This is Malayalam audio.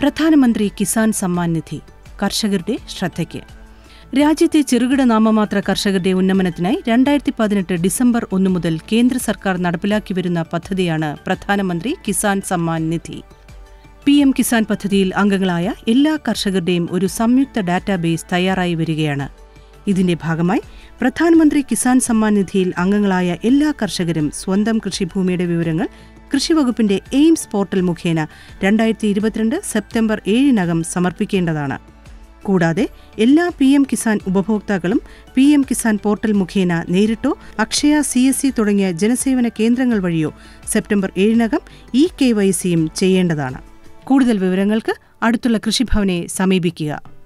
പ്രധാനമന്ത്രി കിസാൻ സമ്മാൻ നിധി കർഷകരുടെ ശ്രദ്ധയ്ക്ക് രാജ്യത്തെ ചെറുകിട നാമമാത്ര കർഷകരുടെ ഉന്നമനത്തിനായി രണ്ടായിരത്തി പതിനെട്ട് ഡിസംബർ ഒന്നു മുതൽ കേന്ദ്ര സർക്കാർ നടപ്പിലാക്കി വരുന്ന പദ്ധതിയാണ് പ്രധാനമന്ത്രി കിസാൻ സമ്മാൻ നിധി പി എം കിസാൻ പദ്ധതിയിൽ അംഗങ്ങളായ എല്ലാ കർഷകരുടെയും ഒരു സംയുക്ത ഡാറ്റാബേസ് തയ്യാറായി വരികയാണ് ഇതിന്റെ ഭാഗമായി പ്രധാനമന്ത്രി കിസാൻ സമ്മാൻ നിധിയിൽ അംഗങ്ങളായ എല്ലാ കർഷകരും സ്വന്തം കൃഷിഭൂമിയുടെ വിവരങ്ങൾ കൃഷിവകുപ്പിന്റെ എയിംസ് പോർട്ടൽ മുഖേന രണ്ടായിരത്തി ഇരുപത്തിരണ്ട് സെപ്റ്റംബർ ഏഴിനകം സമർപ്പിക്കേണ്ടതാണ് കൂടാതെ എല്ലാ പി എം കിസാൻ ഉപഭോക്താക്കളും പി എം കിസാൻ പോർട്ടൽ മുഖേന നേരിട്ടോ അക്ഷയ സി എസ് സി തുടങ്ങിയ ജനസേവന കേന്ദ്രങ്ങൾ വഴിയോ സെപ്റ്റംബർ ഏഴിനകം ഇ കെ വൈ സിയും ചെയ്യേണ്ടതാണ് കൂടുതൽ വിവരങ്ങൾക്ക് അടുത്തുള്ള കൃഷിഭവനെ സമീപിക്കുക